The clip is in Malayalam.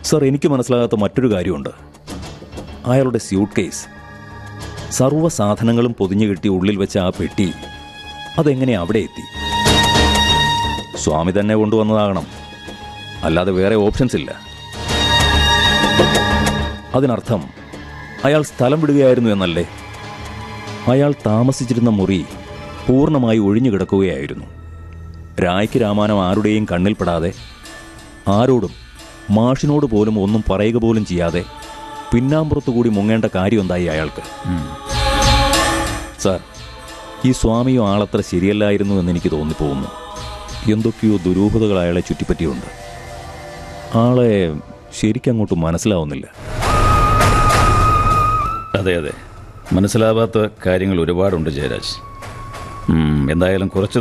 സർ എനിക്ക് മനസ്സിലാകാത്ത മറ്റൊരു കാര്യമുണ്ട് അയാളുടെ സ്യൂട്ട് കേസ് സർവ്വ സാധനങ്ങളും പൊതിഞ്ഞു കെട്ടി ഉള്ളിൽ വെച്ച ആ പെട്ടി അതെങ്ങനെ അവിടെ എത്തി സ്വാമി തന്നെ കൊണ്ടുവന്നതാകണം അല്ലാതെ വേറെ ഓപ്ഷൻസ് ഇല്ല അതിനർത്ഥം അയാൾ സ്ഥലം വിടുകയായിരുന്നു എന്നല്ലേ അയാൾ താമസിച്ചിരുന്ന മുറി പൂർണ്ണമായി ഒഴിഞ്ഞു കിടക്കുകയായിരുന്നു രായ്ക്ക് രാമാനം ആരുടെയും കണ്ണിൽപ്പെടാതെ ആരോടും മാഷിനോട് പോലും ഒന്നും പറയുക പോലും ചെയ്യാതെ പിന്നാമ്പുറത്തു കൂടി മുങ്ങേണ്ട കാര്യം എന്തായി അയാൾക്ക് സാർ ഈ സ്വാമിയോ ആളത്ര ശരിയല്ലായിരുന്നു എന്ന് എനിക്ക് തോന്നിപ്പോകുന്നു എന്തൊക്കെയോ ദുരൂഹതകൾ അയാളെ ചുറ്റിപ്പറ്റിയുണ്ട് ആളെ ശരിക്കങ്ങോട്ട് മനസ്സിലാവുന്നില്ല അതെ അതെ മനസ്സിലാവാത്ത കാര്യങ്ങൾ ഒരുപാടുണ്ട് ജയരാജ് ഉം, എന്തായാലും കുറച്ച്